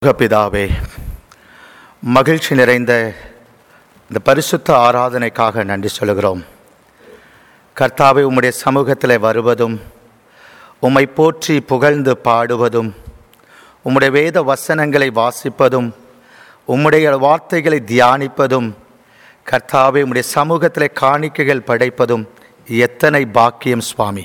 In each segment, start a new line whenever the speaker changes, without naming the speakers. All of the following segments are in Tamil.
பிதாவே மகிழ்ச்சி நிறைந்த இந்த பரிசுத்த ஆராதனைக்காக நன்றி சொல்கிறோம் கர்த்தாவே உம்முடைய சமூகத்தில் வருவதும் உம்மை போற்றி புகழ்ந்து பாடுவதும் உம்முடைய வேத வசனங்களை வாசிப்பதும் உம்முடைய வார்த்தைகளை தியானிப்பதும் கர்த்தாவே உம்முடைய சமூகத்தில் காணிக்கைகள் படைப்பதும் எத்தனை பாக்கியம் சுவாமி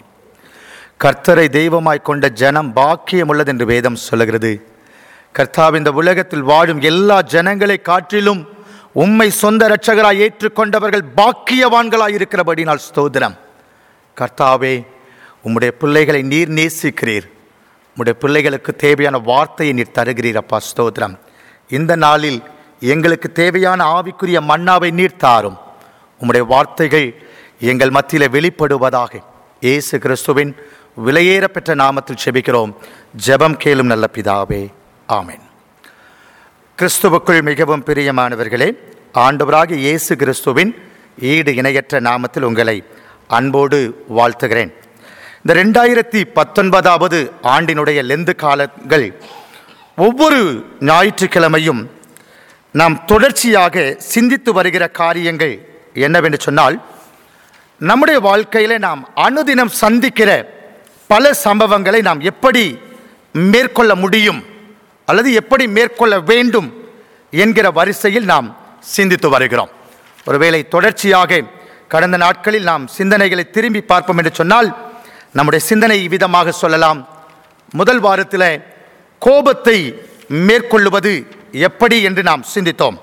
கர்த்தரை தெய்வமாய் கொண்ட ஜனம் பாக்கியம் உள்ளது என்று வேதம் சொல்லுகிறது கர்த்தாவே இந்த உலகத்தில் வாழும் எல்லா ஜனங்களை காற்றிலும் உம்மை சொந்த இரட்சகராய் ஏற்றுக்கொண்டவர்கள் பாக்கியவான்களாய் இருக்கிறபடினால் ஸ்தோத்திரம் கர்த்தாவே உம்முடைய பிள்ளைகளை நீர் நேசிக்கிறீர் உம்முடைய பிள்ளைகளுக்கு தேவையான வார்த்தையை நீர் தருகிறீர் அப்பா ஸ்தோத்திரம் இந்த நாளில் எங்களுக்கு தேவையான ஆவிக்குரிய மன்னாவை நீர் தாரும் உம்முடைய வார்த்தைகள் எங்கள் மத்தியில் வெளிப்படுவதாக இயேசு கிறிஸ்துவின் விலையேறப்பெற்ற நாமத்தில் செபிக்கிறோம் ஜெபம் கேளும் நல்ல பிதாவே ஆமென் கிறிஸ்துவுக்குள் மிகவும் பிரியமானவர்களே ஆண்டவராகிய இயேசு கிறிஸ்துவின் ஈடு இணையற்ற நாமத்தில் உங்களை அன்போடு வாழ்த்துகிறேன் இந்த ரெண்டாயிரத்தி பத்தொன்பதாவது ஆண்டினுடைய லெந்து காலங்கள் ஒவ்வொரு ஞாயிற்றுக்கிழமையும் நாம் தொடர்ச்சியாக சிந்தித்து வருகிற காரியங்கள் என்னவென்று சொன்னால் நம்முடைய வாழ்க்கையில் நாம் அனுதினம் சந்திக்கிற பல சம்பவங்களை நாம் எப்படி மேற்கொள்ள முடியும் அல்லது எப்படி மேற்கொள்ள வேண்டும் என்கிற வரிசையில் நாம் சிந்தித்து வருகிறோம் ஒருவேளை தொடர்ச்சியாக கடந்த நாட்களில் நாம் சிந்தனைகளை திரும்பி பார்ப்போம் என்று சொன்னால் நம்முடைய சிந்தனை விதமாக சொல்லலாம் முதல் வாரத்தில் கோபத்தை மேற்கொள்ளுவது எப்படி என்று நாம் சிந்தித்தோம்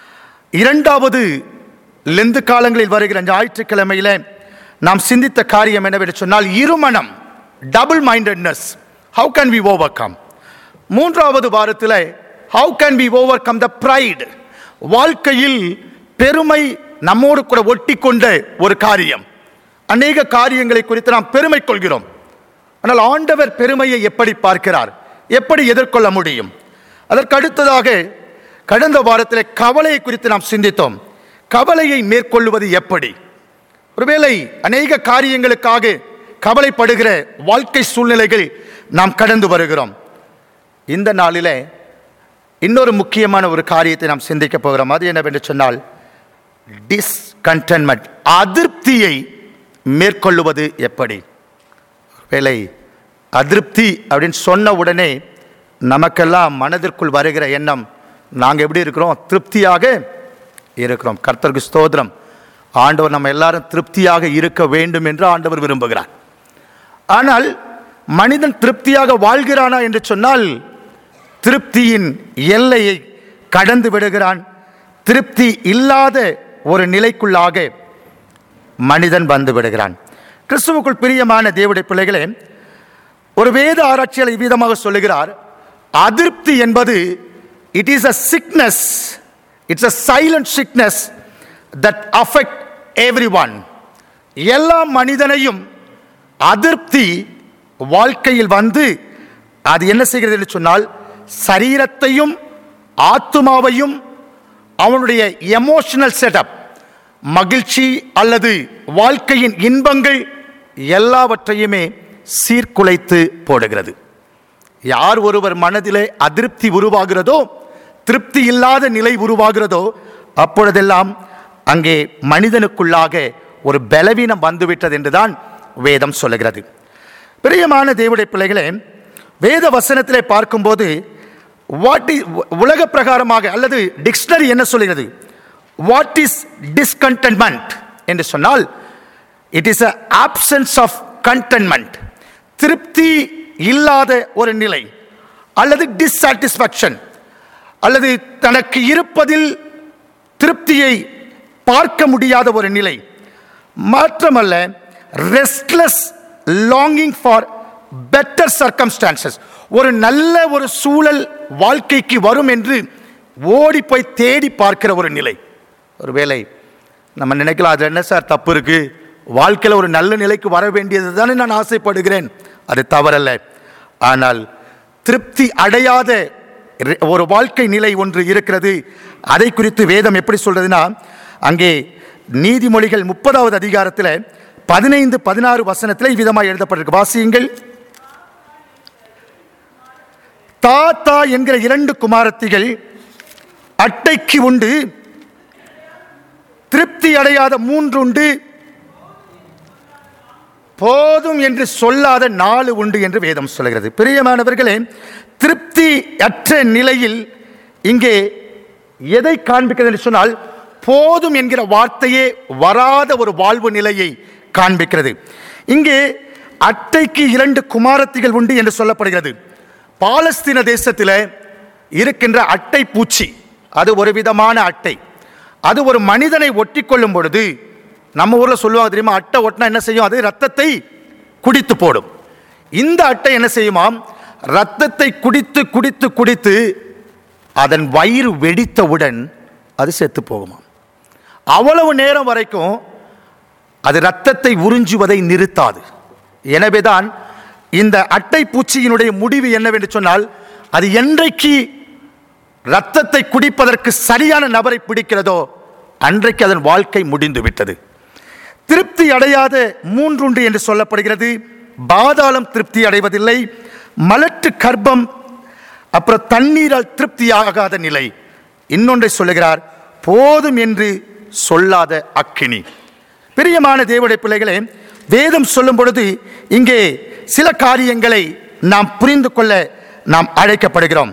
இரண்டாவது லெந்து காலங்களில் வருகிற ஞாயிற்றுக்கிழமையில நாம் சிந்தித்த காரியம் என்னவென்று சொன்னால் இருமனம் double mindedness how can we overcome மூன்றாவது வாரத்தில் how can we overcome the pride வாழ்க்கையில் பெருமை நம்மோடு கூட ஒட்டி கொண்ட ஒரு காரியம் அநேக காரியங்களை குறித்து நாம் பெருமை கொள்கிறோம் ஆனால் ஆண்டவர் பெருமையை எப்படி பார்க்கிறார் எப்படி எதிர்கொள்ள முடியும் அதற்கு அடுத்ததாக கடந்த வாரத்தில் கவலையை குறித்து நாம் சிந்தித்தோம் கவலையை மேற்கொள்வது எப்படி ஒருவேளை அநேக காரியங்களுக்காக கவலைப்படுகிற வாழ்க்கை சூழ்நிலைகள் நாம் கடந்து வருகிறோம் இந்த நாளில் இன்னொரு முக்கியமான ஒரு காரியத்தை நாம் சிந்திக்க போகிறோம் அது என்னவென்று சொன்னால் டிஸ்கண்டன்மெண்ட் அதிருப்தியை மேற்கொள்ளுவது எப்படி வேலை அதிருப்தி அப்படின்னு சொன்ன உடனே நமக்கெல்லாம் மனதிற்குள் வருகிற எண்ணம் நாங்கள் எப்படி இருக்கிறோம் திருப்தியாக இருக்கிறோம் கர்த்தருக்கு ஸ்தோத்திரம் ஆண்டவர் நம்ம எல்லாரும் திருப்தியாக இருக்க வேண்டும் என்று ஆண்டவர் விரும்புகிறார் ஆனால் மனிதன் திருப்தியாக வாழ்கிறானா என்று சொன்னால் திருப்தியின் எல்லையை கடந்து விடுகிறான் திருப்தி இல்லாத ஒரு நிலைக்குள்ளாக மனிதன் வந்து விடுகிறான் கிறிஸ்துவுக்குள் பிரியமான தேவடைய பிள்ளைகளே ஒரு வேத ஆராய்ச்சியாளர் இவ்விதமாக சொல்லுகிறார் அதிருப்தி என்பது it is a sickness it's a silent sickness that affect everyone எல்லா மனிதனையும் அதிருப்தி வாழ்க்கையில் வந்து அது என்ன செய்கிறது என்று சொன்னால் சரீரத்தையும் ஆத்துமாவையும் அவனுடைய எமோஷனல் செட்டப் மகிழ்ச்சி அல்லது வாழ்க்கையின் இன்பங்கள் எல்லாவற்றையுமே சீர்குலைத்து போடுகிறது யார் ஒருவர் மனதிலே அதிருப்தி உருவாகிறதோ திருப்தி இல்லாத நிலை உருவாகிறதோ அப்பொழுதெல்லாம் அங்கே மனிதனுக்குள்ளாக ஒரு பலவீனம் வந்துவிட்டது என்றுதான் வேதம் சொல்லுகிறது பிரியமான தேவடைய பிள்ளைகளே வேத வசனத்திலே பார்க்கும்போது வாட் இஸ் உலக பிரகாரமாக அல்லது டிக்ஷனரி என்ன சொல்கிறது வாட் இஸ் டிஸ்கண்டன்மெண்ட் என்று சொன்னால் it is a absence of contentment திருப்தி இல்லாத ஒரு நிலை அல்லது டிஸ்சாட்டிஸ்ஃபேக்ஷன் அல்லது தனக்கு இருப்பதில் திருப்தியை பார்க்க முடியாத ஒரு நிலை மாற்றமல்ல restless longing for better circumstances ஒரு நல்ல ஒரு சூழல் வாழ்க்கைக்கு வரும் என்று ஓடி போய் தேடி பார்க்கிற ஒரு நிலை ஒரு வேலை நம்ம நினைக்கலாம் அது என்ன சார் தப்பு இருக்கு வாழ்க்கையில் ஒரு நல்ல நிலைக்கு வர வேண்டியது தானே நான் ஆசைப்படுகிறேன் அது தவறல்ல ஆனால் திருப்தி அடையாத ஒரு வாழ்க்கை நிலை ஒன்று இருக்கிறது அதை குறித்து வேதம் எப்படி சொல்றதுன்னா அங்கே நீதிமொழிகள் முப்பதாவது அதிகாரத்தில் பதினைந்து பதினாறு வசனத்தில் இவ்விதமாக எழுதப்பட்டிருக்கு வாசியுங்கள் தாத்தா என்கிற இரண்டு குமாரத்திகள் அட்டைக்கு உண்டு திருப்தி அடையாத மூன்று உண்டு போதும் என்று சொல்லாத நாலு உண்டு என்று வேதம் சொல்கிறது பிரியமானவர்களே திருப்தி அற்ற நிலையில் இங்கே எதை காண்பிக்கிறது என்று சொன்னால் போதும் என்கிற வார்த்தையே வராத ஒரு வாழ்வு நிலையை காண்பிக்கிறது இங்கே அட்டைக்கு இரண்டு குமாரத்திகள் உண்டு என்று சொல்லப்படுகிறது பாலஸ்தீன தேசத்தில் இருக்கின்ற அட்டை பூச்சி அது ஒரு விதமான அட்டை அது ஒரு மனிதனை ஒட்டி கொள்ளும் பொழுது நம்ம ஊர்ல சொல்லுவாங்க தெரியுமா அட்டை ஒட்டினா என்ன செய்யும் அது ரத்தத்தை குடித்து போடும் இந்த அட்டை என்ன செய்யுமாம் ரத்தத்தை குடித்து குடித்து குடித்து அதன் வயிறு வெடித்தவுடன் அது செத்து போகுமாம் அவ்வளவு நேரம் வரைக்கும் அது ரத்தத்தை உறிஞ்சுவதை நிறுத்தாது எனவேதான் இந்த அட்டை பூச்சியினுடைய முடிவு என்னவென்று சொன்னால் அது என்றைக்கு ரத்தத்தை குடிப்பதற்கு சரியான நபரை பிடிக்கிறதோ அன்றைக்கு அதன் வாழ்க்கை முடிந்து விட்டது திருப்தி அடையாத மூன்றுண்டு என்று சொல்லப்படுகிறது பாதாளம் திருப்தி அடைவதில்லை மலட்டு கர்ப்பம் அப்புறம் தண்ணீரால் திருப்தியாகாத நிலை இன்னொன்றை சொல்லுகிறார் போதும் என்று சொல்லாத அக்கினி பிரியமான தேவடைய பிள்ளைகளே வேதம் சொல்லும் பொழுது இங்கே சில காரியங்களை நாம் புரிந்து கொள்ள நாம் அழைக்கப்படுகிறோம்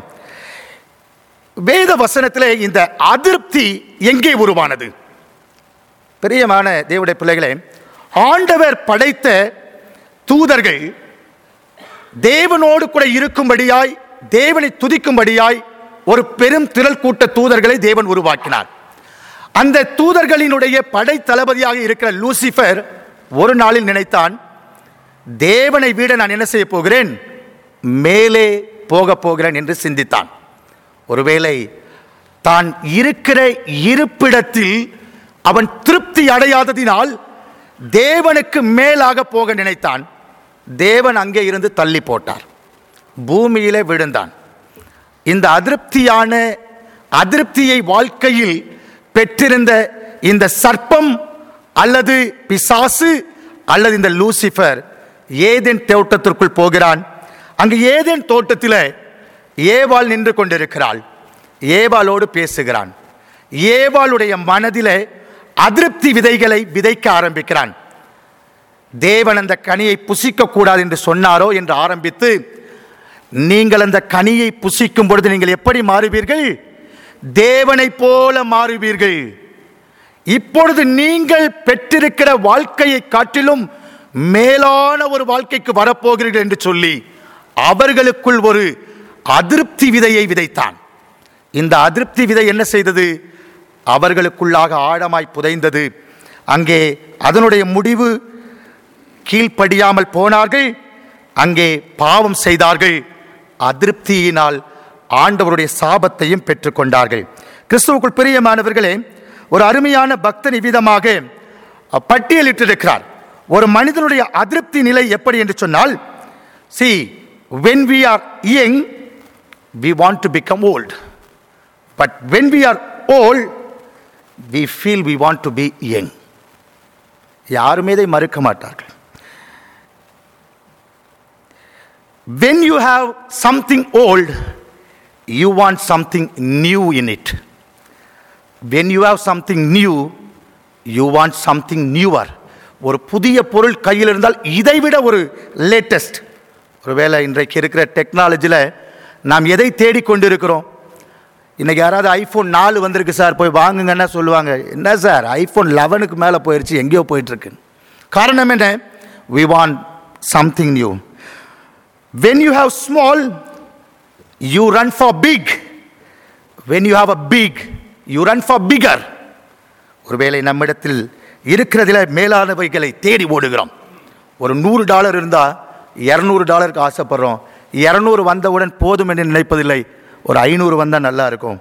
வேத வசனத்திலே இந்த அதிருப்தி எங்கே உருவானது பிரியமான தேவடைய பிள்ளைகளே ஆண்டவர் படைத்த தூதர்கள் தேவனோடு கூட இருக்கும்படியாய் தேவனை துதிக்கும்படியாய் ஒரு பெரும் திரள் கூட்ட தூதர்களை தேவன் உருவாக்கினார் அந்த தூதர்களினுடைய படை தளபதியாக இருக்கிற லூசிஃபர் ஒரு நாளில் நினைத்தான் தேவனை விட நான் என்ன செய்ய போகிறேன் மேலே போக போகிறேன் என்று சிந்தித்தான் ஒருவேளை தான் இருக்கிற இருப்பிடத்தில் அவன் திருப்தி அடையாததினால் தேவனுக்கு மேலாக போக நினைத்தான் தேவன் அங்கே இருந்து தள்ளி போட்டார் பூமியிலே விழுந்தான் இந்த அதிருப்தியான அதிருப்தியை வாழ்க்கையில் பெற்றிருந்த இந்த சர்ப்பம் அல்லது பிசாசு அல்லது இந்த லூசிஃபர் ஏதேன் தோட்டத்திற்குள் போகிறான் அங்கு ஏதேன் தோட்டத்தில் ஏவாள் நின்று கொண்டிருக்கிறாள் ஏவாளோடு பேசுகிறான் ஏவாளுடைய மனதிலே அதிருப்தி விதைகளை விதைக்க ஆரம்பிக்கிறான் தேவன் அந்த கனியை புசிக்க கூடாது என்று சொன்னாரோ என்று ஆரம்பித்து நீங்கள் அந்த கனியை புசிக்கும் பொழுது நீங்கள் எப்படி மாறுவீர்கள் தேவனைப் போல மாறுவீர்கள் இப்பொழுது நீங்கள் பெற்றிருக்கிற வாழ்க்கையை காட்டிலும் மேலான ஒரு வாழ்க்கைக்கு வரப்போகிறீர்கள் என்று சொல்லி அவர்களுக்குள் ஒரு அதிருப்தி விதையை விதைத்தான் இந்த அதிருப்தி விதை என்ன செய்தது அவர்களுக்குள்ளாக ஆழமாய் புதைந்தது அங்கே அதனுடைய முடிவு கீழ்ப்படியாமல் போனார்கள் அங்கே பாவம் செய்தார்கள் அதிருப்தியினால் ஆண்டவருடைய சாபத்தையும் பெற்றுக்கொண்டார்கள் கிறிஸ்துவுக்குள் பிரியமானவர்களே ஒரு அருமையான பக்தன் இவ்விதமாக பட்டியலிட்டிருக்கிறார் ஒரு மனிதனுடைய அதிருப்தி நிலை எப்படி என்று சொன்னால் see when we are young we want to become old but when we are old we feel we want to be young யாருமே இதை மறுக்க மாட்டார்கள் when you have something old you want something new in it when you have something new you want something newer ஒரு புதிய பொருள் கையில் இருந்தால் இதைவிட ஒரு லேட்டஸ்ட் ஒருவேளை இன்றைக்கு இருக்கிற டெக்னாலஜியில் நாம் எதை தேடிக்கொண்டிருக்கிறோம் இன்னைக்கு யாராவது ஐஃபோன் நாலு வந்திருக்கு சார் போய் வாங்குங்கன்னா சொல்லுவாங்க என்ன சார் ஐஃபோன் லெவனுக்கு மேலே போயிடுச்சு எங்கேயோ போயிட்டுருக்கு காரணம் என்ன we want something new when you have small you run for big when you have a big you run for bigger ஒருவேளை நம்மிடத்தில் இருக்கிறதில் மேலானவைகளை தேடி ஓடுகிறோம் ஒரு நூறு டாலர் இருந்தால் இரநூறு டாலருக்கு ஆசைப்படுறோம் இரநூறு வந்தவுடன் போதும் என்று நினைப்பதில்லை ஒரு ஐநூறு வந்தால் நல்லா இருக்கும்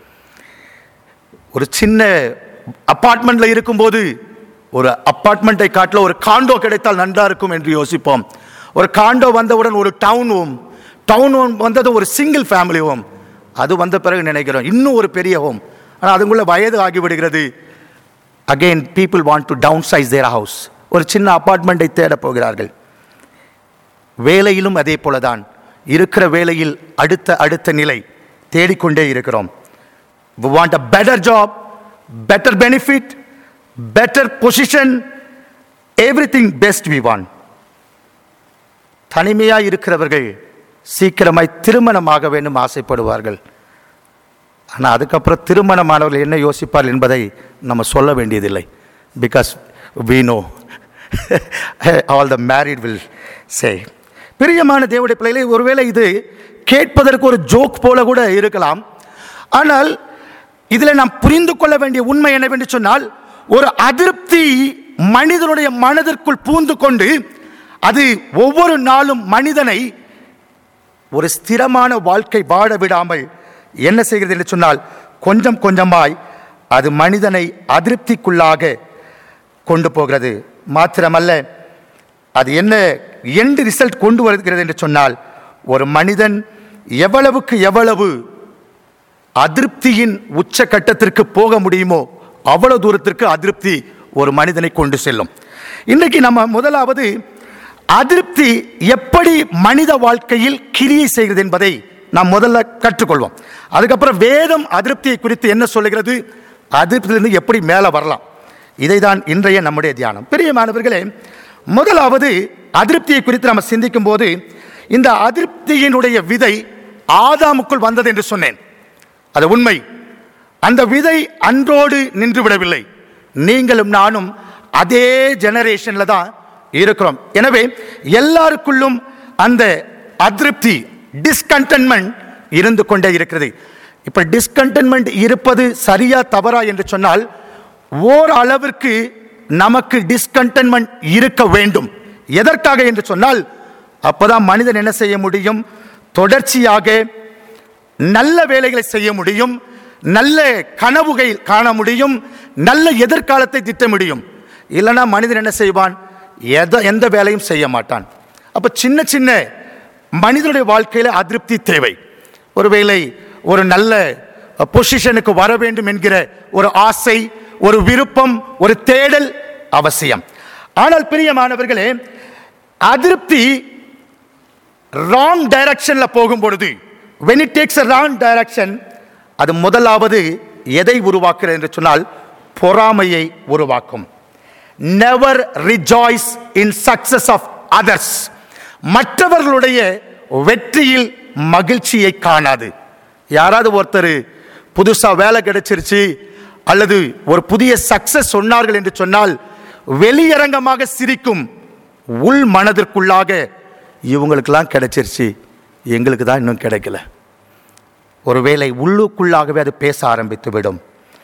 ஒரு சின்ன அப்பார்ட்மெண்ட்டில் இருக்கும்போது ஒரு அப்பார்ட்மெண்ட்டை காட்டில் ஒரு காண்டோ கிடைத்தால் நன்றா இருக்கும் என்று யோசிப்போம் ஒரு காண்டோ வந்தவுடன் ஒரு டவுன் ஹோம் டவுன் ஹோம் வந்தது ஒரு சிங்கிள் ஃபேமிலி ஹோம் அது வந்த பிறகு நினைக்கிறோம் இன்னும் ஒரு பெரிய ஹோம் ஆனால் அதுக்குள்ள வயது ஆகிவிடுகிறது again people want to downsize their house ஒரு சின்ன அப்பார்ட்மெண்ட்டை தேடப் போகிறார்கள் வேலையிலும் அதே போலதான் இருக்கிற வேலையில் அடுத்த அடுத்த நிலை தேடிக்கொண்டே இருக்கிறோம் we want a better job better benefit better position everything best we want தனிமையாக இருக்கிறவர்கள் சீக்கிரமாய் திருமணமாக வேண்டும் ஆசைப்படுவார்கள் ஆனால் அதுக்கப்புறம் திருமணமானவர்கள் என்ன யோசிப்பார்கள் என்பதை நம்ம சொல்ல வேண்டியதில்லை because we know all the married will say பிரியமான தேவடைய பிள்ளைகளே ஒருவேளை இது கேட்பதற்கு ஒரு ஜோக் போல கூட இருக்கலாம் ஆனால் இதில் நாம் புரிந்து கொள்ள வேண்டிய உண்மை என்னவென்று சொன்னால் ஒரு அதிருப்தி மனிதனுடைய மனதிற்குள் பூந்து கொண்டு அது ஒவ்வொரு நாளும் மனிதனை ஒரு ஸ்திரமான வாழ்க்கை வாழ விடாமல் என்ன செய்கிறது என்று சொன்னால் கொஞ்சம் கொஞ்சமாய் அது மனிதனை அதிருப்திக்குள்ளாக கொண்டு போகிறது மாத்திரமல்ல அது என்ன எண்டு ரிசல்ட் கொண்டு வருகிறது என்று சொன்னால் ஒரு மனிதன் எவ்வளவுக்கு எவ்வளவு அதிருப்தியின் உச்சக்கட்டத்திற்கு போக முடியுமோ அவ்வளவு தூரத்திற்கு அதிருப்தி ஒரு மனிதனை கொண்டு செல்லும் இன்றைக்கு நம்ம முதலாவது அதிருப்தி எப்படி மனித வாழ்க்கையில் கிரியை செய்கிறது என்பதை நாம் முதல்ல கற்றுக்கொள்வோம் அதுக்கப்புறம் வேதம் அதிருப்தியை குறித்து என்ன சொல்லுகிறது அதிருப்தியிலிருந்து எப்படி மேலே வரலாம் இதை தான் இன்றைய நம்முடைய தியானம் பிரியமானவர்களே முதலாவது அதிருப்தியை குறித்து நம்ம சிந்திக்கும் போது இந்த அதிருப்தியினுடைய விதை ஆதாமுக்குள் வந்தது என்று சொன்னேன் அது உண்மை அந்த விதை அன்றோடு நின்று விடவில்லை நீங்களும் நானும் அதே ஜெனரேஷன்ல தான் இருக்கிறோம் எனவே எல்லாருக்குள்ளும் அந்த அதிருப்தி டிஸ்கண்டன்மெண்ட் இருந்து கொண்டே இருக்கிறது இப்ப டிஸ்கண்டன்மெண்ட் இருப்பது சரியா தவறா என்று சொன்னால் ஓர் அளவிற்கு நமக்கு டிஸ்கண்டன்மெண்ட் இருக்க வேண்டும் எதற்காக என்று சொன்னால் அப்பதான் மனிதன் என்ன செய்ய முடியும் தொடர்ச்சியாக நல்ல வேலைகளை செய்ய முடியும் நல்ல கனவுகை காண முடியும் நல்ல எதிர்காலத்தை திட்ட முடியும் இல்லைன்னா மனிதன் என்ன செய்வான் எத எந்த வேலையும் செய்ய மாட்டான் அப்ப சின்ன சின்ன மனிதனுடைய வாழ்க்கையில அதிருப்தி தேவை ஒருவேளை ஒரு நல்ல பொசிஷனுக்கு வர வேண்டும் என்கிற ஒரு ஆசை ஒரு விருப்பம் ஒரு தேடல் அவசியம் ஆனால் பிரியமானவர்களே அதிருப்தி ராங் டைரக்ஷன்ல போகும் பொழுது when it takes a wrong direction அது முதலாவது எதை உருவாக்குகிறது என்று சொன்னால் பொறாமையை உருவாக்கும் never rejoice in success of others மற்றவர்களுடைய வெற்றியில் மகிழ்ச்சியை காணாது யாராவது ஒருத்தர் புதுசா வேலை கிடைச்சிருச்சு அல்லது ஒரு புதிய சக்சஸ் சொன்னார்கள் என்று சொன்னால் வெளியரங்கமாக சிரிக்கும் உள் மனதிற்குள்ளாக இவங்களுக்கெல்லாம் கிடைச்சிருச்சு எங்களுக்கு தான் இன்னும் கிடைக்கல ஒருவேளை உள்ளுக்குள்ளாகவே அது பேச ஆரம்பித்து விடும்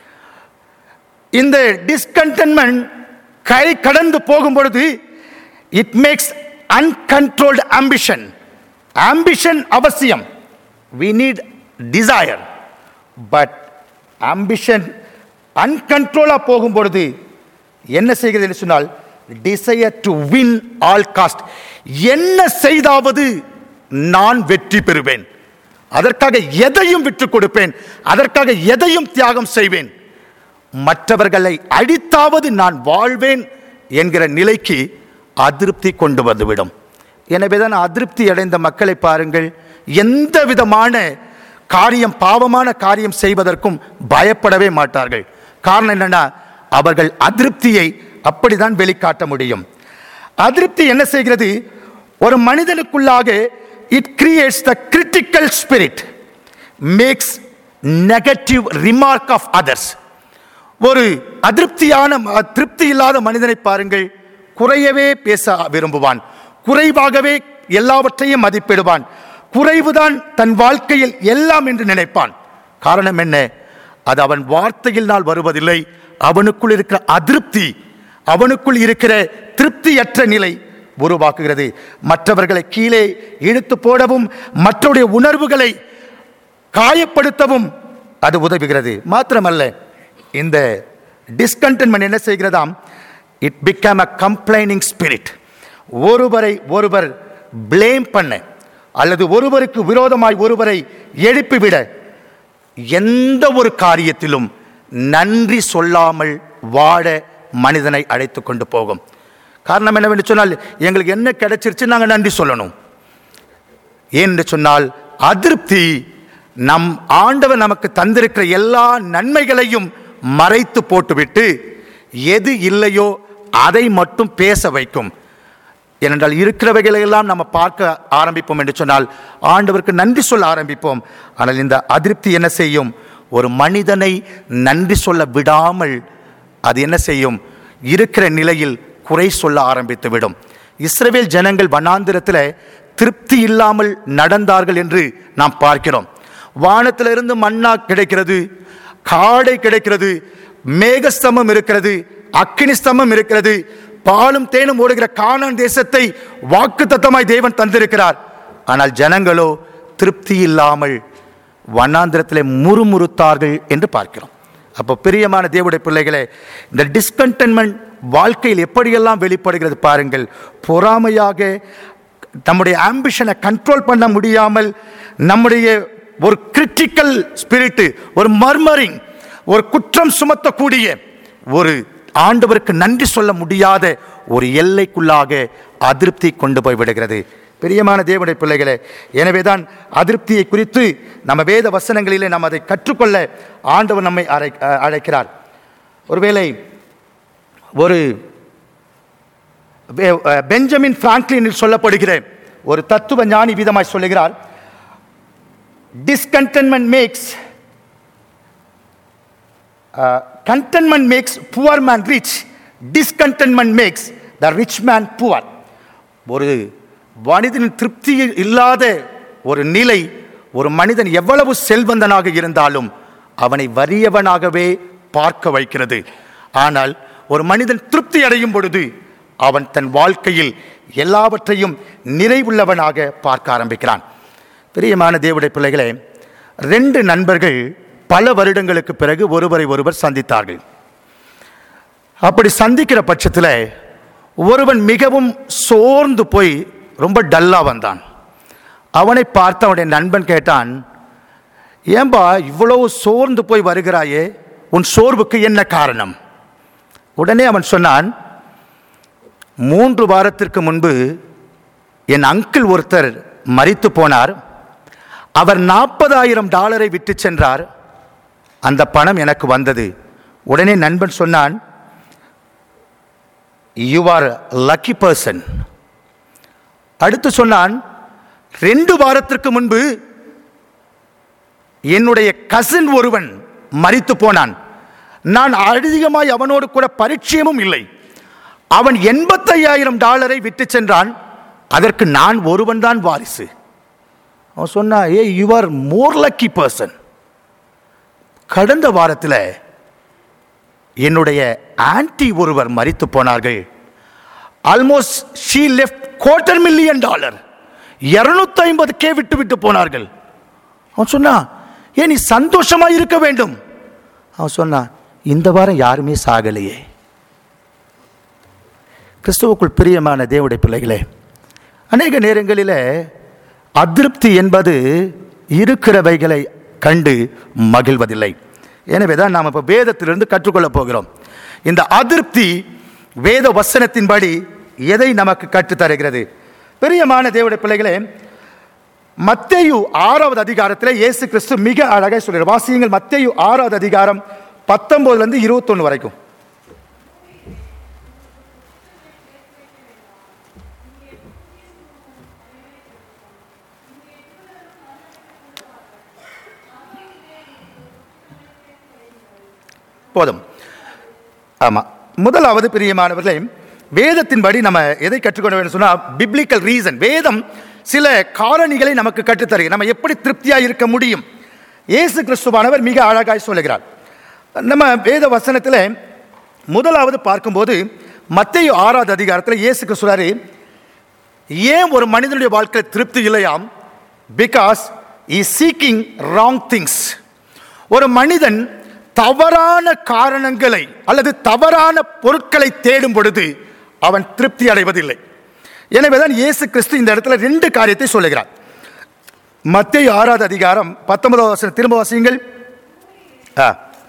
இந்த டிஸ்கண்டன்மெண்ட் கை கடந்து போகும் பொழுது it makes uncontrolled ambition ambition அவசியம் we need desire but ambition அன்கண்ட்ரோலாக போகும் பொழுது என்ன செய்கிறது என்று சொன்னால் desire to win all cost என்ன செய்தாவது நான் வெற்றி பெறுவேன் அதற்காக எதையும் விட்டுக் கொடுப்பேன் அதற்காக எதையும் தியாகம் செய்வேன் மற்றவர்களை அடித்தாவது நான் வாழ்வேன் என்கிற நிலைக்கு அதிருப்தி கொண்டு வந்துவிடும் எனவே தான் அதிருப்தி அடைந்த மக்களை பாருங்கள் எந்த விதமான காரியம் பாவமான காரியம் செய்வதற்கும் பயப்படவே மாட்டார்கள் காரணம் என்னன்னா அவர்கள் அதிருப்தியை அப்படிதான் வெளிக்காட்ட முடியும் அதிருப்தி என்ன செய்கிறது ஒரு மனிதனுக்குள்ளாக it creates the critical spirit makes negative remark of others ஒரு அதிருப்தியான ம- திருப்தி இல்லாத மனிதனை பாருங்கள் குறையவே பேச விரும்புவான் குறைவாகவே எல்லாவற்றையும் மதிப்பிடுவான் குறைவுதான் தன் வாழ்க்கையில் எல்லாம் என்று நினைப்பான் காரணம் என்ன அது அவன் வார்த்தையினால் வருவதில்லை அவனுக்குள் இருக்கிற அதிருப்தி அவனுக்குள் இருக்கிற திருப்தியற்ற நிலை உருவாக்குகிறது மற்றவர்களை கீழே இழுத்து போடவும் மற்றவருடைய உணர்வுகளை காயப்படுத்தவும் அது உதவுகிறது மாத்திரமல்ல இந்த டிஸ்கண்டன்மெண்ட் என்ன செய்கிறதாம் it become a complaining spirit ஒருவரை ஒருவர் ப்ளேம் பண்ண அல்லது ஒருவருக்கு விரோதமாய் ஒருவரை எழுப்பிவிட எந்த ஒரு காரியத்திலும் நன்றி சொல்லாமல் வாழ மனிதனை அழைத்து கொண்டு போகும் காரணம் என்னவென்று சொன்னால் எங்களுக்கு என்ன கிடைச்சிருச்சு நாங்கள் நன்றி சொல்லணும் ஏன்னு சொன்னால் அதிருப்தி நம் ஆண்டவர் நமக்கு தந்திருக்கிற எல்லா நன்மைகளையும் மறைத்து போட்டுவிட்டு எது இல்லையோ அதை மட்டும் பேச வைக்கும் ஏனென்றால் இருக்கிறவைகளை எல்லாம் நம்ம பார்க்க ஆரம்பிப்போம் என்று சொன்னால் ஆண்டவருக்கு நன்றி சொல்ல ஆரம்பிப்போம் ஆனால் இந்த அதிருப்தி என்ன செய்யும் ஒரு மனிதனை நன்றி சொல்ல விடாமல் அது என்ன செய்யும் இருக்கிற நிலையில் குறை சொல்ல ஆரம்பித்து விடும் இஸ்ரவேல் ஜனங்கள் வனாந்திரத்தில் திருப்தி இல்லாமல் நடந்தார்கள் என்று நாம் பார்க்கிறோம் வானத்திலிருந்து மண்ணா கிடைக்கிறது காடை கிடைக்கிறது மேகஸ்தம்பம் இருக்கிறது அக்கினி ஸ்தம்பம் இருக்கிறது பாலும் தேனும் ஓடுகிற கானான் தேசத்தை வாக்குத்தத்தமாய் தேவன் தந்திருக்கிறார் ஆனால் ஜனங்களோ திருப்தி இல்லாமல் வண்ணாந்திரத்திலே முறுமுறுத்தார்கள் என்று பார்க்கிறோம் அப்போ பிரியமான தேவனுடைய பிள்ளைகளே இந்த டிஸ்கண்டன்மெண்ட் வாழ்க்கையில் எப்படியெல்லாம் வெளிப்படுகிறது பாருங்கள் பொறாமையாக நம்முடைய ஆம்பிஷனை கண்ட்ரோல் பண்ண முடியாமல் நம்முடைய ஒரு கிரிட்டிக்கல் ஸ்பிரிட்டு ஒரு மர்மரிங் ஒரு குற்றம் சுமத்தக்கூடிய ஒரு ஆண்டவருக்கு நன்றி சொல்ல முடியாத ஒரு எல்லைக்குள்ளாக அதிருப்தி கொண்டு போய் விடுகிறது பிரியமான தேவனுடைய பிள்ளைகளே எனவே தான் அதிருப்தியை குறித்து நம்ம வேத வசனங்களிலே நாம் அதை கற்றுக்கொள்ள ஆண்டவர் நம்மை அழை அஹ் அழைக்கிறார் ஒருவேளை ஒரு பெ- அஹ் பெஞ்சமின் பிராங்க்லினில் சொல்லப்படுகிற ஒரு தத்துவ ஞானி விதமாய் சொல்லுகிறார் discontentment makes contentment makes poor man rich discontentment makes the rich man poor ஒரு மனிதனின் திருப்தி இல்லாத ஒரு நிலை ஒரு மனிதன் எவ்வளவு செல்வந்தனாக இருந்தாலும் அவனை வறியவனாகவே பார்க்க வைக்கிறது ஆனால் ஒரு மனிதன் திருப்தி அடையும் பொழுது அவன் தன் வாழ்க்கையில் எல்லாவற்றையும் நிறைவுள்ளவனாக பார்க்க ஆரம்பிக்கிறான் பிரியமான தேவடைய பிள்ளைகளே ரெண்டு நண்பர்கள் பல வருடங்களுக்கு பிறகு ஒருவரை ஒருவர் சந்தித்தார்கள் அப்படி சந்திக்கிற பட்சத்தில் ஒருவன் மிகவும் சோர்ந்து போய் ரொம்ப டல்லா வந்தான் அவனை பார்த்து அவனுடைய நண்பன் கேட்டான் ஏன்பா இவ்வளவு சோர்ந்து போய் வருகிறாயே உன் சோர்வுக்கு என்ன காரணம் உடனே அவன் சொன்னான் மூன்று வாரத்திற்கு முன்பு என் அங்கிள் ஒருத்தர் மரித்து போனார் அவர் நாற்பதாயிரம் டாலரை விட்டு சென்றார் அந்த பணம் எனக்கு வந்தது உடனே நண்பன் சொன்னான் யூ ஆர் லக்கி பர்சன் அடுத்து சொன்னான் ரெண்டு வாரத்திற்கு முன்பு என்னுடைய கசின் ஒருவன் மரித்து போனான் நான் அதிகமாய் அவனோடு கூட பரிச்சயமும் இல்லை அவன் எண்பத்தையாயிரம் டாலரை விட்டு சென்றான் அதற்கு நான் ஒருவன் தான் வாரிசு அவன் சொன்னா ஏ you are more lucky person கடந்த வாரத்தில் என்னுடைய ஆன்டி ஒருவர் மரித்து போனார்கள் almost she left quarter million dollar இருநூத்தி ஐம்பது கே விட்டு விட்டு போனார்கள் அவன் சொன்னான் ஏன் நீ சந்தோஷமா இருக்க வேண்டும் அவன் சொன்னான் இந்த வாரம் யாருமே சாகலையே கிறிஸ்துவுக்குள் பிரியமான தேவனுடைய பிள்ளைகளே அநேக நேரங்களில் அதிருப்தி என்பது இருக்கிறவைகளை கண்டு மகிழ்வதில்லை எனவே தான் நாம் இப்போ வேதத்திலிருந்து கற்றுக்கொள்ளப் போகிறோம் இந்த அதிருப்தி வேத வசனத்தின்படி எதை நமக்கு கற்றுத் தருகிறது பிரியமான தேவனுடைய பிள்ளைகளே மத்தேயு ஆறாவது அதிகாரத்தில் இயேசு கிறிஸ்து மிக அழகாய் சொல்கிறார் வாசியங்கள் மத்தேயு ஆறாவது அதிகாரம் பத்தொன்பதுலேருந்து இருபத்தொன்று வரைக்கும் போதும் ஆமாம் முதலாவது பிரியமானவர்களே வேதத்தின்படி நம்ம எதை கற்றுக்கொள்ள வேண்டும் சொன்னால் பிப்ளிக்கல் ரீசன் வேதம் சில காரணிகளை நமக்கு கற்றுத்தருகிறது நம்ம எப்படி திருப்தியாக இருக்க முடியும் இயேசு கிறிஸ்துவானவர் மிக அழகாய் சொல்லுகிறார் நம்ம வேத வசனத்தில் முதலாவது பார்க்கும்போது மத்தேயு ஆறாவது அதிகாரத்தில் இயேசு கிறிஸ்துவாரு ஏன் ஒரு மனிதனுடைய வாழ்க்கையில் திருப்தி இல்லையாம் because he seeking wrong things ஒரு மனிதன் தவறான காரணங்களை அல்லது தவறான பொருட்களை தேடும் பொழுது அவன் திருப்தி அடைவதில்லை எனவேதான் இயேசு கிறிஸ்து இந்த இடத்துல ரெண்டு காரியத்தை சொல்லுகிறார் மத்திய ஆறாவது அதிகாரம் பத்தொன்பதாவது வசனம் திரும்ப வாசியுங்கள் ஆ.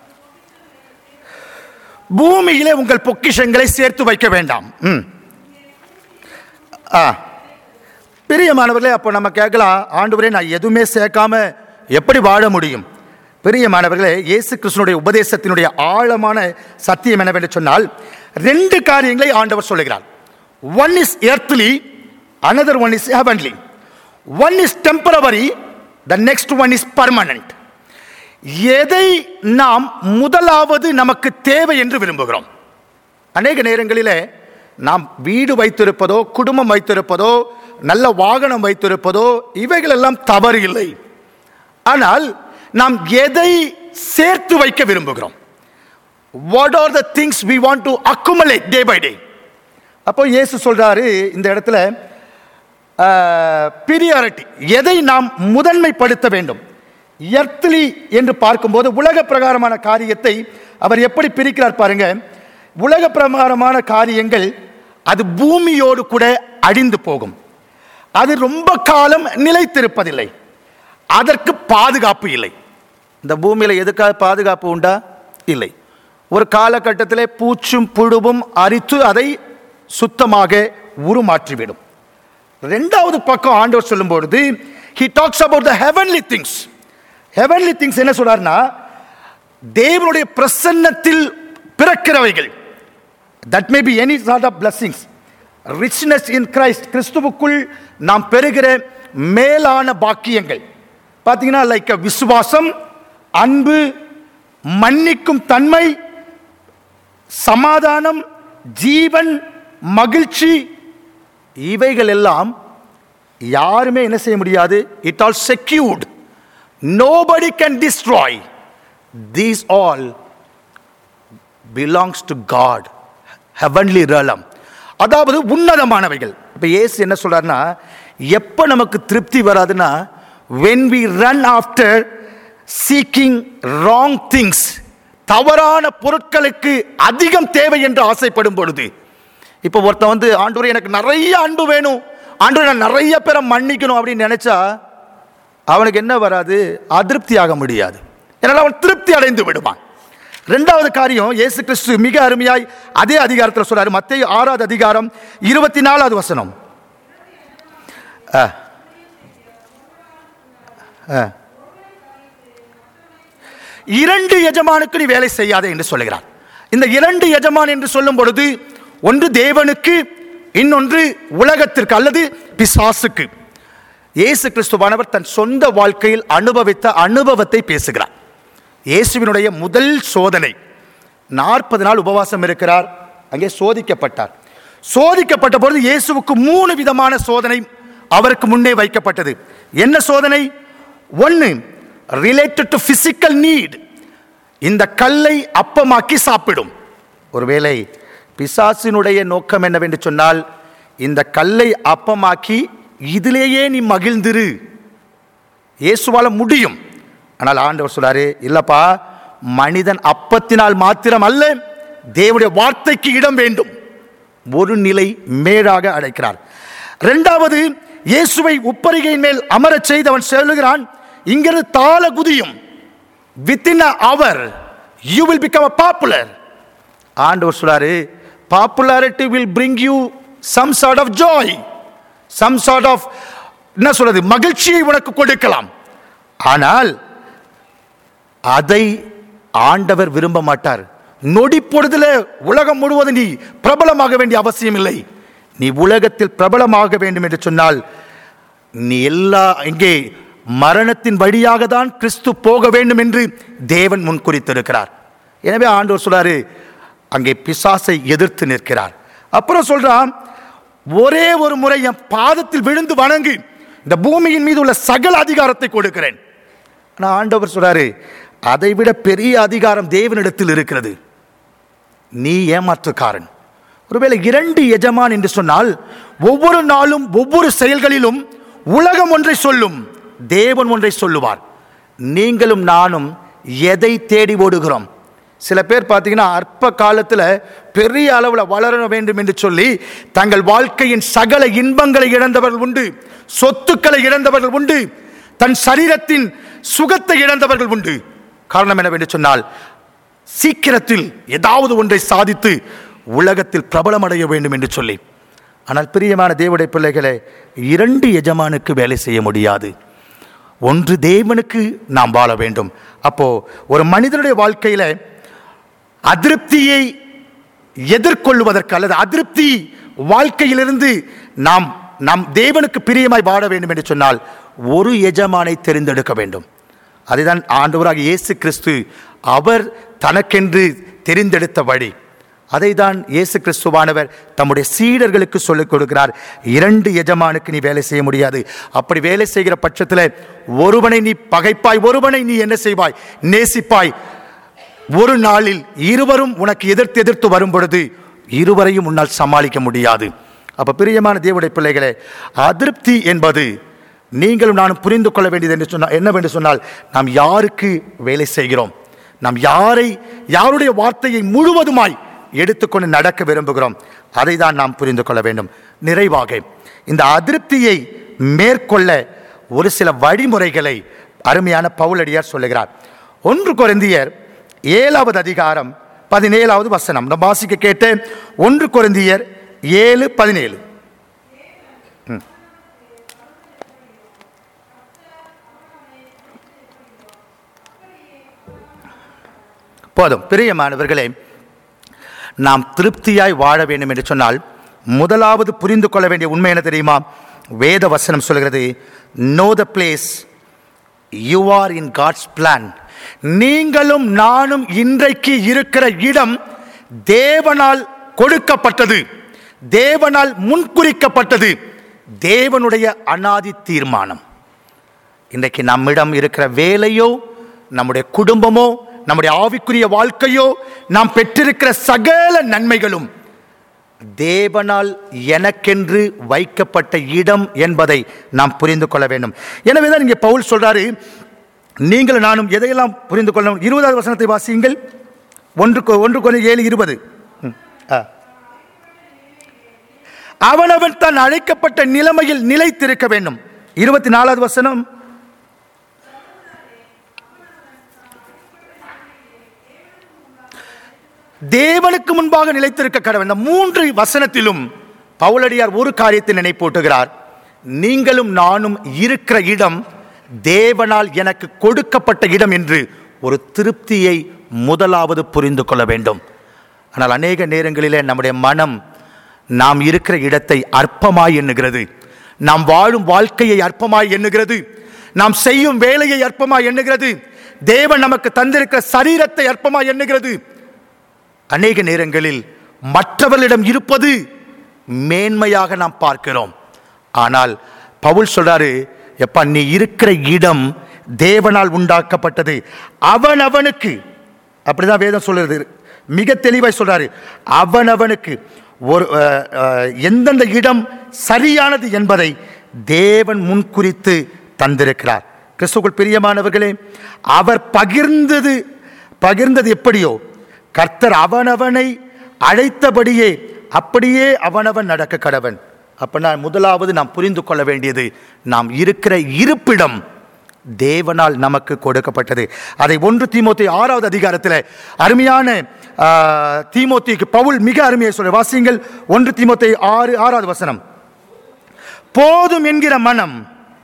பூமியிலே உங்கள் பொக்கிஷங்களை சேர்த்து வைக்க வேண்டாம் ம் ஆ பிரியமானவர்களே அப்போ நம்ம கேட்கலாம் ஆண்டவரே நான் எதுவுமே சேர்க்காம எப்படி வாழ முடியும் பிரியமானவர்களே இயேசு கிறிஸ்துனுடைய உபதேசத்தினுடைய ஆழமான சத்தியம் என்னவென்று சொன்னால் ரெண்டு காரியங்களை ஆண்டவர் சொல்லுகிறார் one is earthly another one is heavenly one is temporary the next one is permanent எதை நாம் முதலாவது நமக்கு தேவை என்று விரும்புகிறோம் அநேக நேரங்களிலே நாம் வீடு வைத்திருப்பதோ குடும்பம் வைத்திருப்பதோ நல்ல வாகனம் வைத்திருப்பதோ இவைகளெல்லாம் தவறு இல்லை ஆனால் நாம் எதை சேர்த்து வைக்க விரும்புகிறோம் what are the things we want to accumulate day by day அப்போ இயேசு சொல்றாரு இந்த இடத்துல பிரியாரிட்டி எதை நாம் முதன்மைப்படுத்த வேண்டும் எர்த்லி என்று பார்க்கும்போது உலக பிரகாரமான காரியத்தை அவர் எப்படி பிரிக்கிறார் பாருங்க உலக பிரகாரமான காரியங்கள் அது பூமியோடு கூட அழிந்து போகும் அது ரொம்ப காலம் நிலைத்திருப்பதில்லை அதற்கு பாதுகாப்பு இல்லை இந்த பூமியில் எதுக்காக பாதுகாப்பு உண்டா இல்லை ஒரு காலகட்டத்திலே பூச்சும் புழுவும் அரித்து அதை சுத்தமாக உருமாற்றிவிடும் ரெண்டாவது பக்கம் ஆண்டவர் சொல்லும் பொழுது he talks about the heavenly things heavenly things என்ன சொல்றாருன்னா தேவனுடைய பிரசன்னத்தில் பிறக்கிறவைகள் that may be any sort of blessings richness in Christ கிறிஸ்துவுக்குள் நாம் பெறுகிற மேலான பாக்கியங்கள் பார்த்தீங்கன்னா லைக் விசுவாசம் அன்பு மன்னிக்கும் தன்மை சமாதானம் ஜீவன் மகிழ்ச்சி இவைகள் எல்லாம் யாருமே என்ன செய்ய முடியாது it all secured nobody can destroy these all belongs to God heavenly realm அதாவது உன்னதமானவைகள் இப்போ இயேசு என்ன சொல்றாருன்னா எப்போ நமக்கு திருப்தி வராதுன்னா when we run after seeking wrong things தவறான பொருட்களுக்கு அதிகம் தேவை என்று ஆசைப்படும் பொழுது இப்போ ஒருத்தன் வந்து ஆண்டவரே எனக்கு நிறைய அன்பு வேணும் ஆண்டவரே நான் நிறைய பேரை மன்னிக்கணும் அப்படின்னு நினைச்சா அவனுக்கு என்ன வராது அதிருப்தி ஆக முடியாது ஏன்னா அவன் திருப்தி அடைந்து விடுவான் ரெண்டாவது காரியம் இயேசு கிறிஸ்து மிக அருமையாய் அதே அதிகாரத்தில் சொல்றாரு மத்திய ஆறாவது அதிகாரம் இருபத்தி நாலாவது வசனம் ஆ. ஆ. இரண்டு எஜமானுக்கு நீ வேலை செய்யாதே என்று சொல்லுகிறார் இந்த இரண்டு எஜமான் என்று சொல்லும் பொழுது ஒன்று தேவனுக்கு இன்னொன்று உலகத்திற்கு அல்லது பிசாசுக்கு இயேசு கிறிஸ்துவானவர் தன் சொந்த வாழ்க்கையில் அனுபவித்த அனுபவத்தை பேசுகிறார் இயேசுவினுடைய முதல் சோதனை நாற்பது நாள் உபவாசம் இருக்கிறார் அங்கே சோதிக்கப்பட்டார் சோதிக்கப்பட்ட பொழுது இயேசுவுக்கு மூணு விதமான சோதனை அவருக்கு முன்னே வைக்கப்பட்டது என்ன சோதனை ஒன்று ரிலேட்டட் டு பிசிக்கல் நீட் இந்த கல்லை அப்பமாக்கி சாப்பிடும் ஒருவேளை பிசாசினுடைய நோக்கம் என்னவென்று சொன்னால் இந்த கல்லை அப்பமாக்கி இதிலேயே நீ மகிழ்ந்திரு இயேசுவால முடியும் ஆனால் ஆண்டவர் சொல்றாரு இல்லப்பா மனிதன் அப்பத்தினால் மாத்திரம் அல்ல தேவனுடைய வார்த்தைக்கு இடம் வேண்டும் ஒரு நிலை மேலாக அழைக்கிறார் இரண்டாவது இயேசுவை உப்பரிகையின் மேல் அமரச் செய்து அவன் சொல்லுகிறான் இங்கிருந்து தாள குதியும் within hour you will become a popular ஆண்டவர் சொல்றாரு popularity will bring you some sort of joy some sort of என்ன சொல்றது மகிழ்ச்சியை உனக்கு கொடுக்கலாம் ஆனால் அதை ஆண்டவர் விரும்ப மாட்டார் நொடி பொழுதுல உலகம் முழுவதும் நீ பிரபலமாக வேண்டிய அவசியம் இல்லை நீ உலகத்தில் பிரபலமாக வேண்டும் என்று சொன்னால் நீ எல்லா இங்கே மரணத்தின் வழியாக தான் கிறிஸ்து போக வேண்டும் என்று தேவன் முன்குறித்திருக்கிறார் எனவே ஆண்டவர் சொல்றாரு அங்கே பிசாசை எதிர்த்து நிற்கிறார் அப்புறம் சொல்றான் ஒரே ஒரு முறை என் பாதத்தில் விழுந்து வணங்கு இந்த பூமியின் மீது உள்ள சகல அதிகாரத்தை கொடுக்கிறேன் ஆனால் ஆண்டவர் சொல்றாரு அதை விட பெரிய அதிகாரம் தேவனிடத்தில் இருக்கிறது நீ ஏமாற்றுக்காரன் ஒருவேளை இரண்டு எஜமான் என்று சொன்னால் ஒவ்வொரு நாளும் ஒவ்வொரு செயல்களிலும் உலகம் ஒன்றை சொல்லும் தேவன் ஒன்றை சொல்லுவார் நீங்களும் நானும் எதை தேடி ஓடுகிறோம் சில பேர் பார்த்தீங்கன்னா அற்ப காலத்தில் பெரிய அளவில் வளர வேண்டும் என்று சொல்லி தங்கள் வாழ்க்கையின் சகல இன்பங்களை இழந்தவர்கள் உண்டு சொத்துக்களை இழந்தவர்கள் உண்டு தன் சரீரத்தின் சுகத்தை இழந்தவர்கள் உண்டு காரணம் என்னவென்று சொன்னால் சீக்கிரத்தில் ஏதாவது ஒன்றை சாதித்து உலகத்தில் பிரபலமடைய வேண்டும் என்று சொல்லி ஆனால் பிரியமான தேவடைய பிள்ளைகளே இரண்டு எஜமானுக்கு வேலை செய்ய முடியாது ஒன்று தேவனுக்கு நாம் வாழ வேண்டும் அப்போ ஒரு மனிதனுடைய வாழ்க்கையில அதிருப்தியை எதிர்கொள்வதற்கு அல்லது அதிருப்தி வாழ்க்கையிலிருந்து நாம் நாம் தேவனுக்கு பிரியமாய் வாழ வேண்டும் என்று சொன்னால் ஒரு எஜமானை தெரிந்தெடுக்க வேண்டும் அதுதான் ஆண்டவராக இயேசு கிறிஸ்து அவர் தனக்கென்று தெரிந்தெடுத்த வழி அதை தான் இயேசு கிறிஸ்துவானவர் தம்முடைய சீடர்களுக்கு சொல்லிக் கொடுக்கிறார் இரண்டு எஜமானுக்கு நீ வேலை செய்ய முடியாது அப்படி வேலை செய்கிற பட்சத்தில் ஒருவனை நீ பகைப்பாய் ஒருவனை நீ என்ன செய்வாய் நேசிப்பாய் ஒரு நாளில் இருவரும் உனக்கு எதிர்த்து எதிர்த்து வரும் பொழுது இருவரையும் உன்னால் சமாளிக்க முடியாது அப்ப பிரியமான தேவடைய பிள்ளைகளே அதிருப்தி என்பது நீங்களும் நானும் புரிந்து கொள்ள வேண்டியது என்று சொன்னால் என்னவென்று சொன்னால் நாம் யாருக்கு வேலை செய்கிறோம் நாம் யாரை யாருடைய வார்த்தையை முழுவதுமாய் எடுத்துக்கொண்டு நடக்க விரும்புகிறோம் அதை தான் நாம் புரிந்து கொள்ள வேண்டும் நிறைவாக இந்த அதிருப்தியை மேற்கொள்ள ஒரு சில வழிமுறைகளை அருமையான பவுலடியார் சொல்லுகிறார் ஒன்று கொரிந்தியர் ஏழாவது அதிகாரம் பதினேழாவது வசனம் நம்ம வாசிக்க கேட்ட ஒன்று கொரிந்தியர் ஏழு பதினேழு ம். போதும் பிரியமானவர்களே நாம் திருப்தியாய் வாழ வேண்டும் என்று சொன்னால் முதலாவது புரிந்து கொள்ள வேண்டிய உண்மை என்ன தெரியுமா வேத வசனம் சொல்கிறது know the place you are in God's plan நீங்களும் நானும் இன்றைக்கு இருக்கிற இடம் தேவனால் கொடுக்கப்பட்டது தேவனால் முன்குறிக்கப்பட்டது தேவனுடைய அனாதி தீர்மானம் இன்றைக்கு நம்மிடம் இருக்கிற வேலையோ நம்முடைய குடும்பமோ நம்முடைய ஆவிக்குரிய வாழ்க்கையோ நாம் பெற்றிருக்கிற சகல நன்மைகளும் தேவனால் எனக்கென்று வைக்கப்பட்ட இடம் என்பதை நாம் புரிந்து கொள்ள வேண்டும் எனவே தான் இங்கே பவுல் சொல்றாரு நீங்கள் நானும் எதையெல்லாம் புரிந்து கொள்ளணும் இருபதாவது வசனத்தை வாசியுங்கள் ஒன்று கொ- ஒன்று கொஞ்சம் ஏழு இருபது ம், ஆ. அவனவன் தான் அழைக்கப்பட்ட நிலைமையில் நிலைத்திருக்க வேண்டும் இருபத்தி நாலாவது வசனம் தேவனுக்கு முன்பாக நிலைத்திருக்க கடவுள் இந்த மூன்று வசனத்திலும் பவுலடியார் ஒரு காரியத்தை நினைப்பூட்டுகிறார் நீங்களும் நானும் இருக்கிற இடம் தேவனால் எனக்கு கொடுக்கப்பட்ட இடம் என்று ஒரு திருப்தியை முதலாவது புரிந்து கொள்ள வேண்டும் ஆனால் அநேக நேரங்களிலே நம்முடைய மனம் நாம் இருக்கிற இடத்தை அற்பமாய் எண்ணுகிறது நாம் வாழும் வாழ்க்கையை அற்பமாய் எண்ணுகிறது நாம் செய்யும் வேலையை அற்பமாய் எண்ணுகிறது தேவன் நமக்கு தந்திருக்கிற சரீரத்தை அற்பமாய் எண்ணுகிறது அநேக நேரங்களில் மற்றவர்களிடம் இருப்பது மேன்மையாக நாம் பார்க்கிறோம் ஆனால் பவுல் சொல்றாரு எப்பா நீ இருக்கிற இடம் தேவனால் உண்டாக்கப்பட்டது அவனவனுக்கு அப்படிதான் வேதம் சொல்றது மிக தெளிவாய் சொல்றாரு அவனவனுக்கு ஒரு அஹ், அஹ், எந்தெந்த இடம் சரியானது என்பதை தேவன் முன்குறித்து தந்திருக்கிறார் கிறிஸ்துக்குள் பிரியமானவர்களே அவர் பகிர்ந்தது பகிர்ந்தது எப்படியோ கர்த்தர் அவனவனை அழைத்தபடியே அப்படியே அவனவன் நடக்க கடவன் அப்படின்னா முதலாவது நாம் புரிந்து கொள்ள வேண்டியது நாம் இருக்கிற இருப்பிடம் தேவனால் நமக்கு கொடுக்கப்பட்டது அதை ஒன்று தீமோத்தி ஆறாவது அதிகாரத்தில் அருமையான ஆ, தீமோத்திக்கு பவுல் மிக அருமையை சொல்ற வாசியங்கள் ஒன்று தீமோத்தி ஆறு ஆறாவது வசனம் போதும் என்கிற மனம்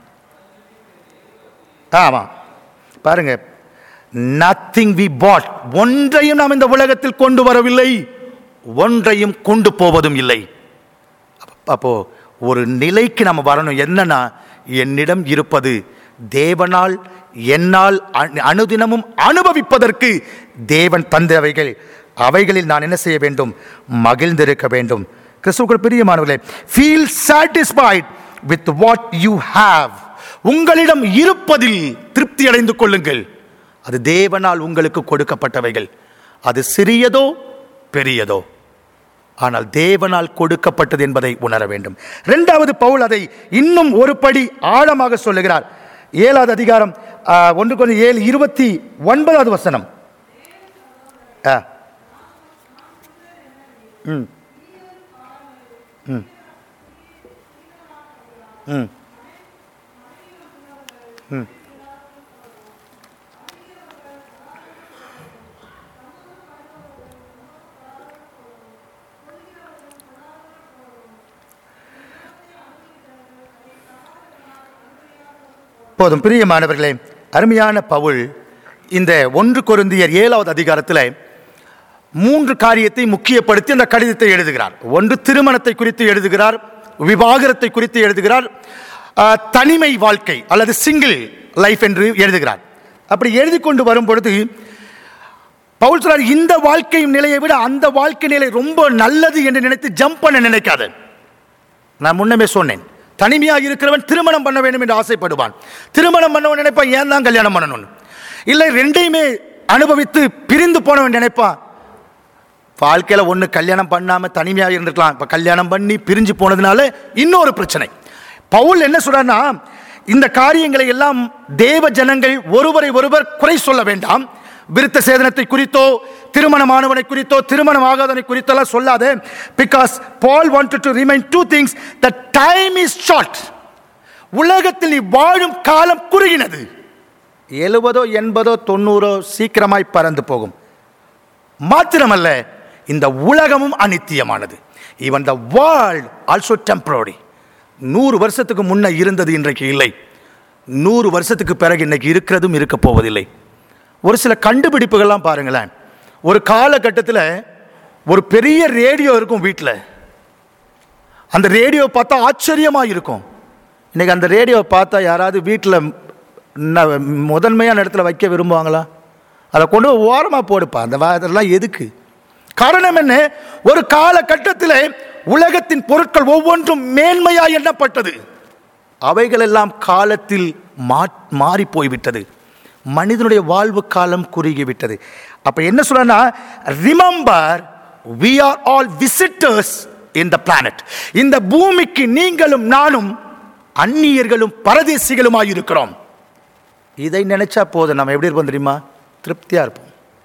ஆமா பாருங்க நத்திங் வி பாட் ஒன்றையும் நாம் இந்த உலகத்தில் கொண்டு வரவில்லை ஒன்றையும் கொண்டு போவதும் இல்லை அப்ப- அப்போ ஒரு நிலைக்கு நம்ம வரணும் என்னன்னா என்னிடம் இருப்பது தேவனால் என்னால் அனு- அனுதினமும் அனுபவிப்பதற்கு தேவன் தந்தவைகள் அவைகளில் நான் என்ன செய்ய வேண்டும் மகிழ்ந்திருக்க வேண்டும் கிறிஸ்துவுக்குள் பிரியமானவர்களே feel satisfied with what you have உங்களிடம் இருப்பதில் திருப்தி அடைந்து கொள்ளுங்கள் அது தேவனால் உங்களுக்கு கொடுக்கப்பட்டவைகள் அது சிறியதோ பெரியதோ ஆனால் தேவனால் கொடுக்கப்பட்டது என்பதை உணர வேண்டும் இரண்டாவது பவுல் அதை இன்னும் ஒரு படி ஆழமாக சொல்லுகிறார் ஏழாவது அதிகாரம் ஆ, ஒன்று கொஞ்சம் ஏழு இருபத்தி ஒன்பதாவது வசனம் ஆ. ம். ம். ம். ம். போதும் பிரியமானவர்களே அருமையான பவுல் இந்த ஒன்று கொருந்தியர் ஏழாவது அதிகாரத்தில் மூன்று காரியத்தை முக்கியப்படுத்தி அந்த கடிதத்தை எழுதுகிறார் ஒன்று திருமணத்தை குறித்து எழுதுகிறார் விவாகரத்தை குறித்து எழுதுகிறார் ஆஹ், தனிமை வாழ்க்கை அல்லது சிங்கிள் லைஃப் என்று எழுதுகிறார் அப்படி எழுதி கொண்டு வரும் பொழுது பவுல் சொல்றார் இந்த வாழ்க்கை நிலையை விட அந்த வாழ்க்கை நிலை ரொம்ப நல்லது என்று நினைத்து ஜம்ப் பண்ண நினைக்காத நான் முன்னமே சொன்னேன் தனிமையாக இருக்கிறவன் திருமணம் பண்ண வேண்டும் என்று ஆசைப்படுவான் திருமணம் பண்ணவன் நினைப்பான் ஏன் தான் கல்யாணம் பண்ணணும்னு இல்லை ரெண்டையுமே அனுபவித்து பிரிந்து போனவன் நினைப்பான் வாழ்க்கையில் ஒன்று கல்யாணம் பண்ணாமல் தனிமையாக இருந்திருக்கலாம் இப்போ கல்யாணம் பண்ணி பிரிஞ்சு போனதுனால இன்னொரு பிரச்சனை பவுல் என்ன சொல்றாருன்னா இந்த காரியங்களை எல்லாம் தேவ ஜனங்கள் ஒருவரை ஒருவர் குறை சொல்ல வேண்டாம் விருத்த சேதனத்தை குறித்தோ திருமணமானவனை குறித்தோ திருமணம் ஆகாதவனை குறித்தெல்லாம் சொல்லாத because Paul wanted to remain two things the time is short உலகத்தில் நீ வாழும் காலம் குறுகினது எழுபதோ எண்பதோ தொண்ணூறோ சீக்கிரமாய் பறந்து போகும் மாத்திரமல்ல இந்த உலகமும் அனித்தியமானது even the world also temporary நூறு வருஷத்துக்கு முன்ன இருந்தது இன்றைக்கு இல்லை நூறு வருஷத்துக்கு பிறகு இன்னைக்கு இருக்கிறதும் இருக்க போவதில்லை ஒரு சில கண்டுபிடிப்புகள்லாம் பாருங்களேன் ஒரு காலகட்டத்தில் ஒரு பெரிய ரேடியோ இருக்கும் வீட்டில் அந்த ரேடியோ பார்த்தா ஆச்சரியமாக இருக்கும் இன்னைக்கு அந்த ரேடியோ பார்த்தா யாராவது வீட்டில் முதன்மையான இடத்துல வைக்க விரும்புவாங்களா அதை கொண்டு போய் ஓரமாக போடுப்பா அந்த வா- அதெல்லாம் எதுக்கு காரணம் என்ன ஒரு காலகட்டத்தில் உலகத்தின் பொருட்கள் ஒவ்வொன்றும் மேன்மையா எண்ணப்பட்டது அவைகள் எல்லாம் காலத்தில் மா மாறி போய்விட்டது மனிதனுடைய வாழ்வு காலம் குறுகிவிட்டது அப்ப என்ன சொல்றனா remember we are all visitors in the planet இந்த பூமிக்கு நீங்களும் நானும் அந்நியர்களும் பரதேசிகளுமாய் இருக்கிறோம் இதை நினைச்சா போதும் நம்ம எப்படி இருப்போம் தெரியுமா திருப்தியா இருப்போம்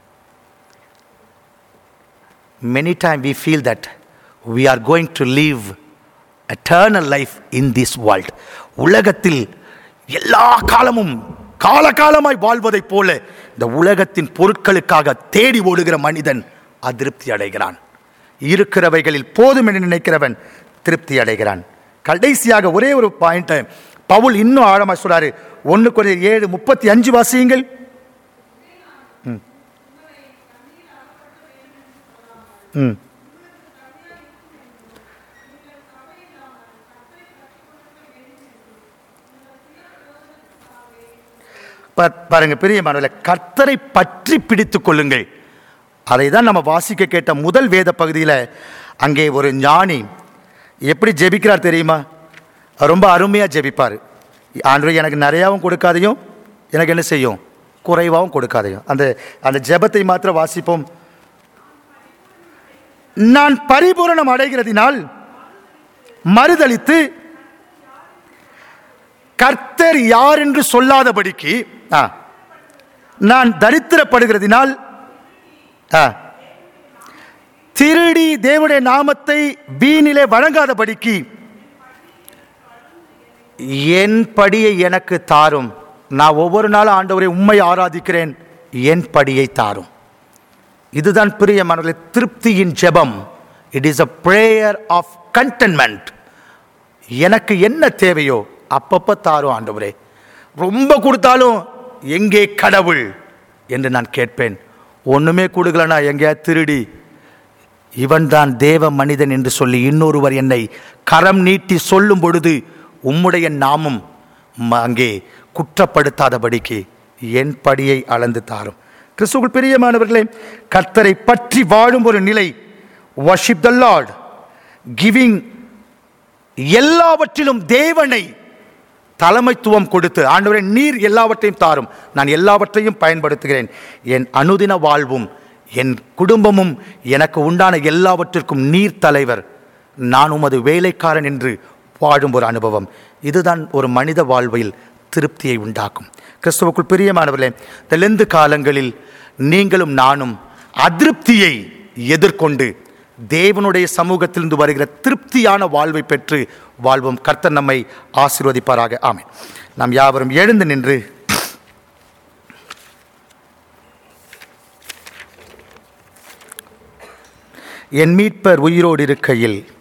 many times we feel that we are going to live eternal life in this world உலகத்தில் எல்லா காலமும் காலகாலமாய் வாழ்வதைப் போல இந்த உலகத்தின் பொருட்களுக்காக தேடி ஓடுகிற மனிதன் அதிருப்தி அடைகிறான் இருக்கிறவைகளில் போதும் என்று நினைக்கிறவன் திருப்தி அடைகிறான் கடைசியாக ஒரே ஒரு பாயிண்ட்டை பவுல் இன்னும் ஆழமாக சொல்றாரு ஒன்று குறைய ஏழு முப்பத்தி அஞ்சு வாசியுங்கள் ம் பா- பாருங்க பெரிய மாணவர்களே கர்த்தரை பற்றி பிடித்துக் கொள்ளுங்கள் அதை தான் நம்ம வாசிக்க கேட்ட முதல் வேத பகுதியில் அங்கே ஒரு ஞானி எப்படி ஜெபிக்கிறார் தெரியுமா அவர் ரொம்ப அருமையாக ஜெபிப்பார் ஆண்டு எனக்கு நிறையாவும் கொடுக்காதையும் எனக்கு என்ன செய்யும் குறைவாகவும் கொடுக்காதையும் அந்த அந்த ஜெபத்தை மாத்திரம் வாசிப்போம் நான் பரிபூரணம் அடைகிறதினால் மறுதலித்து கர்த்தர் யார் என்று சொல்லாதபடிக்கு ஆ, நான் தரித்திரப்படுகிறதினால் ஆ, திருடி தேவனுடைய நாமத்தை வீணிலே வழங்காதபடிக்கு என் படியை எனக்கு தாரும் நான் ஒவ்வொரு நாளும் ஆண்டவரை உண்மை ஆராதிக்கிறேன் என் படியை தாரும் இதுதான் பிரியமானவர்களே திருப்தியின் ஜெபம் it is a prayer of contentment எனக்கு என்ன தேவையோ அப்பப்போ தாரும் ஆண்டவரே ரொம்ப கொடுத்தாலும் எங்கே கடவுள் என்று நான் கேட்பேன் ஒன்றுமே கொடுக்கலனா எங்கேயா திருடி இவன்தான் தேவ மனிதன் என்று சொல்லி இன்னொருவர் என்னை கரம் நீட்டி சொல்லும் பொழுது உம்முடைய நாமம் ம- அங்கே குற்றப்படுத்தாதபடிக்கு என் படியை அளந்து தாரும் கிறிஸ்துவுக்குள் பிரியமானவர்களே கர்த்தரை பற்றி வாழும் ஒரு நிலை வர்ஷிப் த லார்ட் கிவிங் எல்லாவற்றிலும் தேவனை தலைமைத்துவம் கொடுத்து ஆண்டவரே நீர் எல்லாவற்றையும் தாரும் நான் எல்லாவற்றையும் பயன்படுத்துகிறேன் என் அனுதின வாழ்வும் என் குடும்பமும் எனக்கு உண்டான எல்லாவற்றிற்கும் நீர் தலைவர் நான் உமது வேலைக்காரன் என்று வாழும் ஒரு அனுபவம் இதுதான் ஒரு மனித வாழ்வில் திருப்தியை உண்டாக்கும் கிறிஸ்துவுக்குள் பிரியமானவர்களே இந்த லெந்து காலங்களில் நீங்களும் நானும் அதிருப்தியை எதிர்கொண்டு தேவனுடைய சமூகத்திலிருந்து வருகிற திருப்தியான வாழ்வை பெற்று வாழ்வோம் கர்த்தர் நம்மை ஆசீர்வதிப்பாராக ஆமென் நாம் யாவரும் எழுந்து நின்று என் மீட்பர் உயிரோடு இருக்கையில்